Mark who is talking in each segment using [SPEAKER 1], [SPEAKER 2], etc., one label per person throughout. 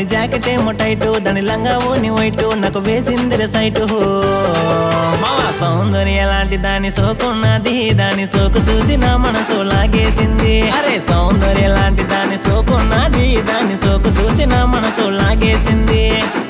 [SPEAKER 1] దాని జాకెట్ ఏమో టైటు దాని లంగా ఓని వైటు నాకు వేసిందిర సైటు మావా సౌందర్య లాంటి దాని సోకున్నది దాని సోకు చూసి నా మనసు లాగేసింది అరే సౌందర్య లాంటి దాని సోకున్నది దాని సోకు చూసి నా మనసు లాగేసింది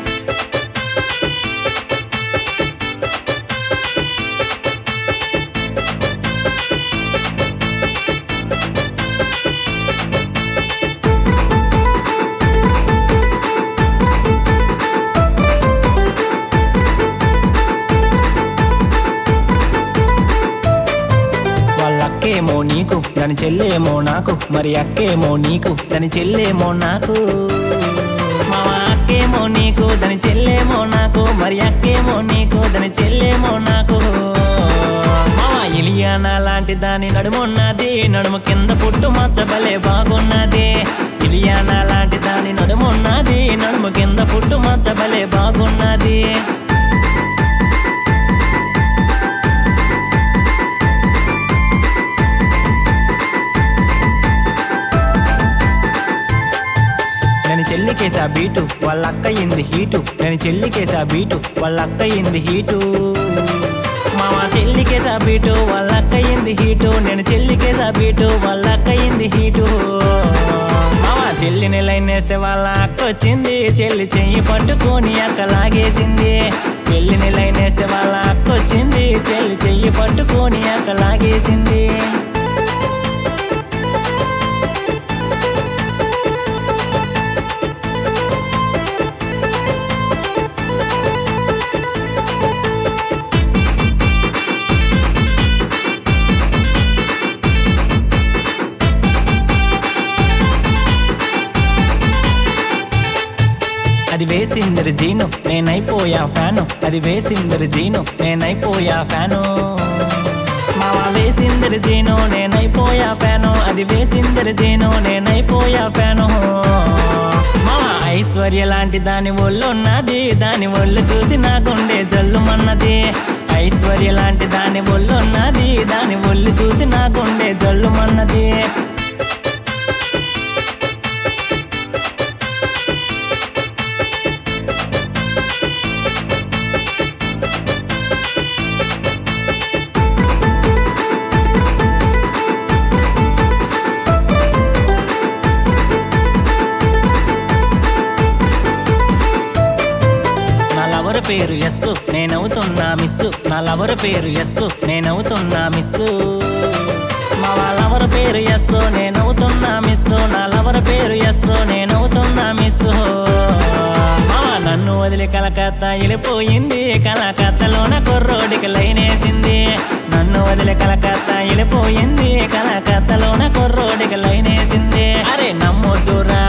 [SPEAKER 1] వాళ్ళ అక్కేమో నీకు దాని చెల్లేమో నాకు మరి అక్కేమో నీకు దాని చెల్లేమో నాకు మామ అక్కేమో నీకు దాని చెల్లేమో నాకు మరి అక్కేమో నీకు దాని చెల్లేమో నాకు మామ ఇలియానా లాంటి దాని నడుమున్నది నడుము కింద పుట్టు మచ్చబలే బాగున్నది ఇలియానా లాంటి దాని నడుమున్నది నడుము కింద పుట్టు మచ్చబలే బాగున్నది నేను చెల్లికేసా బీటు వాళ్ళ అక్క ఇంది హీటు నేను చెల్లికేసా బీటు వాళ్ళ అక్క ఇంది హీటు మామ చెల్లికేసా బీటు వాళ్ళ అక్క ఇంది హీటు నేను చెల్లికేసా బీటు వాళ్ళ అక్క ఇంది హీటు మామ చెల్లిని లైన్ వేస్తే వాళ్ళ అక్క వచ్చింది చెల్లి చెయ్యి పట్టుకొని అక్క లాగేసింది చెల్లిని లైన్ వేస్తే వాళ్ళ అక్క వచ్చింది చెల్లి చెయ్యి పట్టుకొని అక్క లాగేసింది అది వేసిందరు జీను నేనైపోయా ఫ్యాను అది వేసిందరు జీను నేనైపోయా ఫ్యాను మామ వేసిందరు జీను నేనైపోయా ఫ్యాను అది వేసిందరు జీను నేనైపోయా ఫ్యాను మామ ఐశ్వర్య లాంటి దాని ఒళ్ళు ఉన్నది దాని ఒళ్ళు చూసి నా గుండె జల్లుమన్నది ఐశ్వర్య లాంటి దాని ఒళ్ళు ఉన్నది దాని ఒళ్ళు చూసి నా గుండె జల్లుమన్నది నా లవర్ పేరు ఎస్సు నేనవుతున్నా మిస్సు నా లవర్ పేరు ఎస్సు నేనవుతున్నా మిస్సు మా లవర్ పేరు ఎస్సు నేనవుతున్నా మిస్సు నా లవర్ పేరు ఎస్సు నేనవుతున్నా మిస్సు మా నన్ను వదిలి కలకత్తా వెళ్ళిపోయింది కలకత్తలోన కుర్రోడికి లైనేసింది నన్ను వదిలి కలకత్తా వెళ్ళిపోయింది కలకత్తలోన కుర్రోడికి లైనేసింది అరే నమ్మొద్దురా